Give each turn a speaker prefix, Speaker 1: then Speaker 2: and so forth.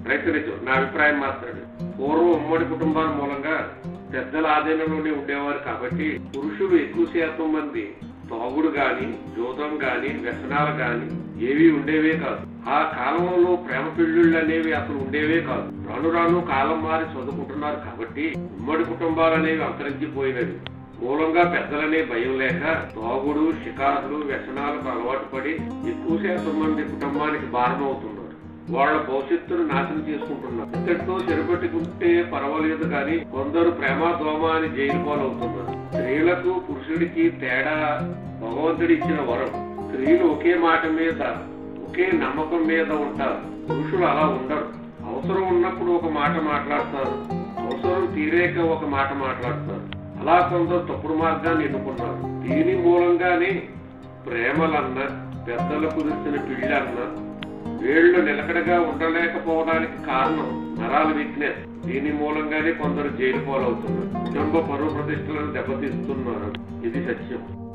Speaker 1: ప్రయత్నించు నా అభిప్రాయం మాత్రమే పూర్వం ఉమ్మడి కుటుంబాల మూలంగా పెద్దల ఆధీనంలోనే ఉండేవారు కాబట్టి పురుషులు ఎక్కువ శాతం మంది తాగుడు గాని జూదం గాని వ్యసనాలు గాని ఏవి ఉండేవే కాదు ఆ కాలంలో ప్రేమ పెళ్లిళ్ళు అనేవి అసలు ఉండేవే కాదు రాను రాను కాలం మారి చదువుకుంటున్నారు కాబట్టి ఉమ్మడి కుటుంబాలు అనేవి అంతరించిపోయినవి మూలంగా పెద్దలనే భయం లేక తాగుడు షికారులు వ్యసనాలకు అలవాటు పడి ఎక్కువ శాతం మంది కుటుంబానికి భారం అవుతున్నారు వాళ్ళ భవిష్యత్తును నాశనం చేసుకుంటున్నారు ఇంతటితో చెరపెట్టుకుంటే పర్వాలేదు కానీ కొందరు ప్రేమ దోమ అని జైలు పాలవుతున్నారు స్త్రీలకు పురుషుడికి తేడా భగవంతుడి ఇచ్చిన వరం స్త్రీలు ఒకే మాట మీద ఒకే నమ్మకం మీద ఉంటారు పురుషులు అలా ఉండరు అవసరం ఉన్నప్పుడు ఒక మాట మాట్లాడతారు అవసరం తీరేక ఒక మాట మాట్లాడతారు అలా కొందరు తప్పుడు మార్గాన్ని ఎన్నుకున్నారు దీని మూలంగానే ప్రేమలన్న పెద్దలు కుదిర్చిన పిల్లన్న వీళ్ళు నిలకడగా ఉండలేకపోవడానికి కారణం నరాల వీక్నెస్ దీని మూలంగానే కొందరు జైలు పాలవుతున్నారు కుటుంబ పరువు ప్రతిష్టలను దెబ్బతీస్తున్నారు ఇది సత్యం